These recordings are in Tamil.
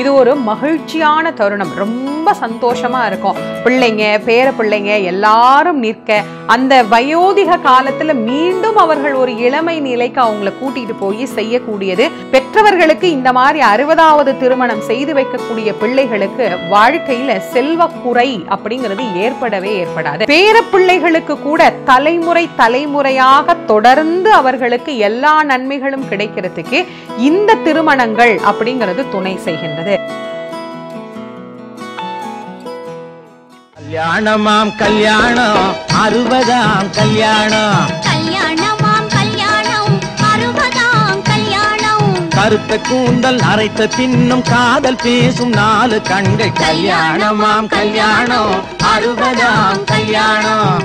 இது ஒரு மகிழ்ச்சியான தருணம் ரொம்ப சந்தோஷமா இருக்கும் பிள்ளைங்க பேர பிள்ளைங்க எல்லாரும் நிற்க அந்த வயோதிக காலத்துல மீண்டும் அவர்கள் ஒரு இளமை நிலைக்கு அவங்கள கூட்டிட்டு போய் செய்யக்கூடியது பெற்றவர்களுக்கு இந்த மாதிரி அறுபதாவது திருமணம் செய்து வைக்கக்கூடிய பிள்ளைகளுக்கு வாழ்க்கையில செல்வ குறை அப்படிங்கிறது ஏற்படவே ஏற்படாது பேர பிள்ளைகளுக்கு கூட தலைமுறை தலைமுறையாக தொடர்ந்து அவர்களுக்கு எல்லா நன்மைகளும் கிடைக்கிறதுக்கு இந்த திருமணங்கள் அப்படிங்கிறது துணை செய்கின்றது கல்யாணமாம் கல்யாணம் அறுபதாம் கல்யாணம் கல்யாணமாம் கல்யாணம் அறுபதாம் கல்யாணம் கருத்த கூந்தல் அரைத்த பின்னும் காதல் பேசும் நாலு கண்கள் கல்யாணமாம் கல்யாணம் அறுபதாம் கல்யாணம்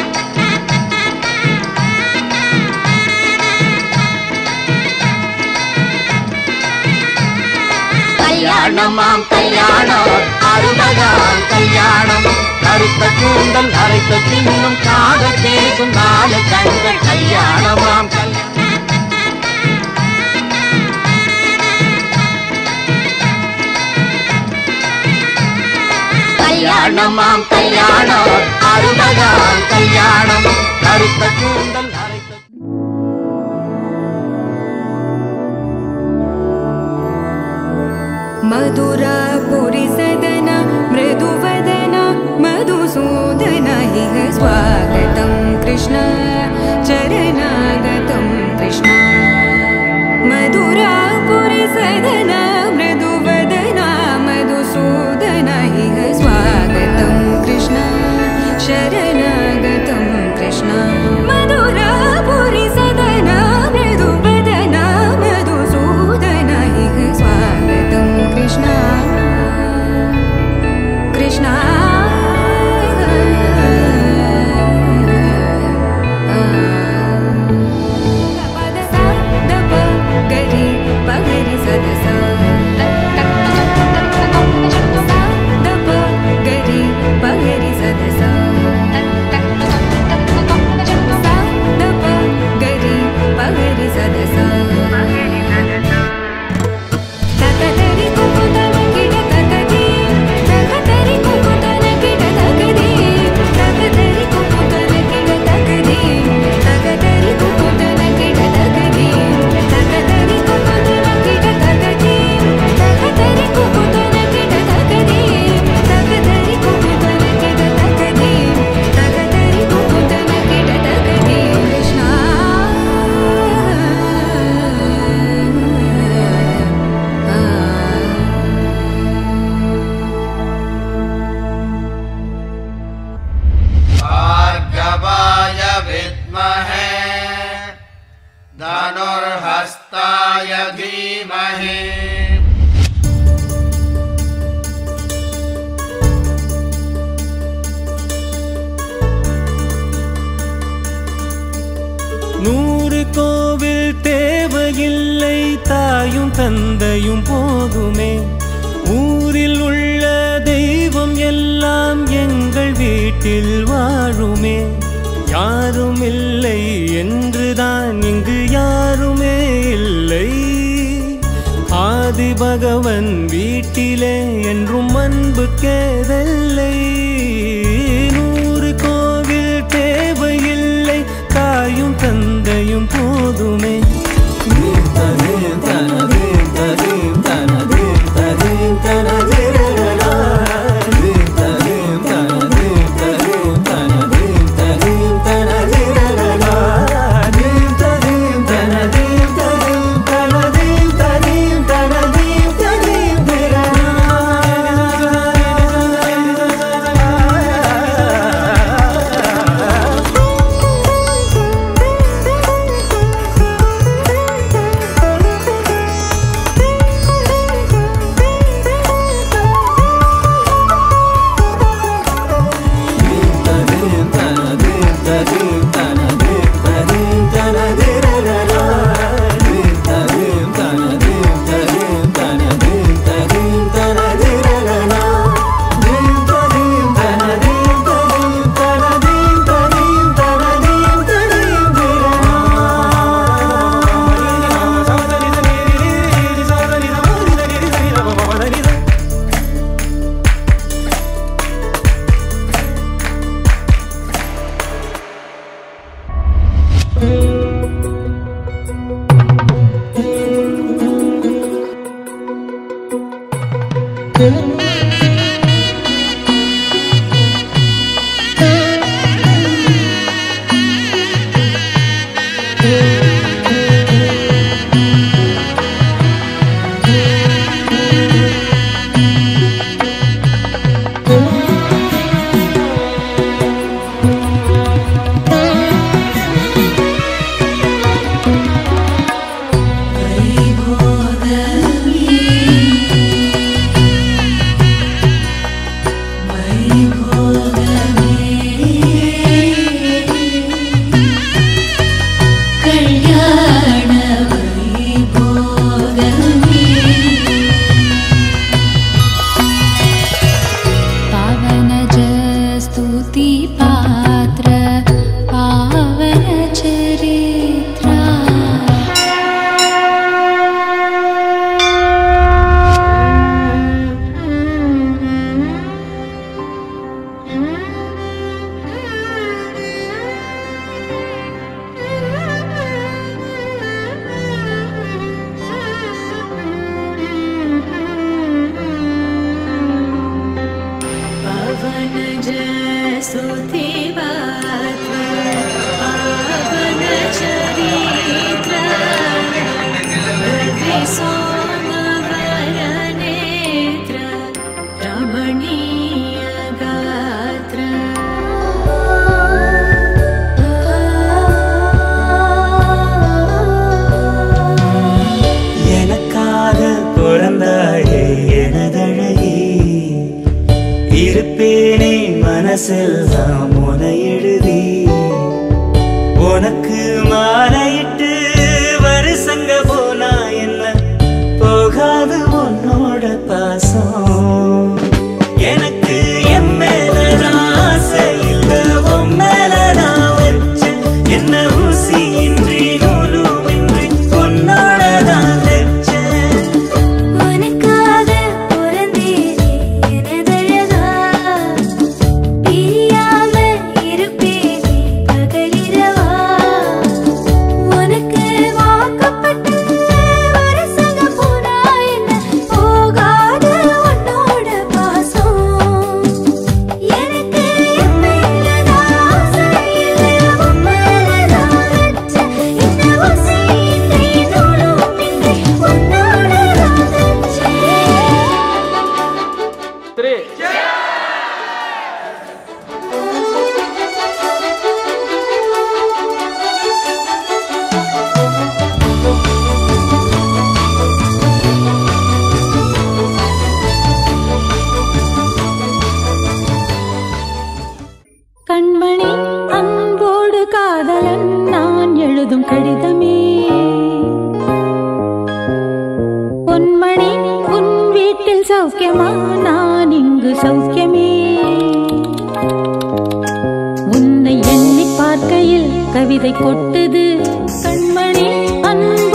கல்யாணமாம் கல்யாணம் அறுபதாம் கல்யாணம் கருத்த கூந்தல் அரைத்த பின்னும் காதல் பேசும் நாலு கண்கள் கல்யாணமாம் கல்யாணம் கல்யாணமாம் கல்யாணம் அறுபதாம் கல்யாணம் கருத்த கூந்தல் அரைத்த मधुरापुरिसदन मृदुवदन मधुसूदन इह स्वागतं कृष्ण चरणागतं कृष्ण मधुरापुरिसदन मृदुवदन मधुसूदन इह स्वागतं कृष्ण शरणागतं कृष्ण मधुरापुरिसदन मृदुवदन मधुसूदन इह स्वागतं कृष्ण कृष्ण गरी पगरि सदसा दप गरी पगरि सदसा दप गरी पगरि सदसा तकदरि कुकुतन किड तकदी तकदरि कुकुतन किड तकदी तकदरि कुकुतन किड तकदी तकदरि कुकुतन किड तकदी तकदरि कुकुतन किड तकदी तकदरि कुकुतन किड तकदी तकदरि कुकुतन किड तकदी तकदरि कुकुतन किड तकदी कृष्ण भार्गवाय विद्महे धनुर्हस्ताय धीमहि நூறு கோவில் தேவையில்லை தாயும் தந்தையும் போதுமே ஊரில் உள்ள தெய்வம் எல்லாம் எங்கள் வீட்டில் வாழுமே யாரும் இல்லை என்றுதான் இங்கு யாருமே இல்லை ஆதி பகவன் வீட்டிலே என்றும் அன்பு கேதல்லை நூறு கோவில் தேவையில்லை தாயும் தந்தையும் போதுமே Thank you. உனக்கு மாலையிட்டு வருசங்க போனா என்ன போகாது உன்னோட பாசம் எனக்கு என் மேலதான் ஆசை இல்ல உன் மேலதான் வச்சேன் என்ன ஊசியின்றி நூலுமின்றி உன்னோட தான் வச்சேன் உனக்காக பிறந்தேனே எனதழகா பிரியாம இருப்பேனே பகலிரவா உனக்கு வாக்கப்பட்ட வருசங்க போனா என்ன போகாத உன்னோட பாசம் எனக்கு என் மேலதான் ஆசை இல்லை உன் மேலதான் வச்சேன் இந்த ஊசியின்றி நூலுமின்றி உன்னோட தான் வச்சேன் கண்மணி அன்போடு காதலன் நான் எழுதும் கடிதமே பொன்மணி உன் வீட்டில் சௌக்கியமா நான் இங்கு சௌக்கியமே உன்னை எண்ணி பார்க்கையில் கவிதை கொட்டுது கண்மணி அன்போடு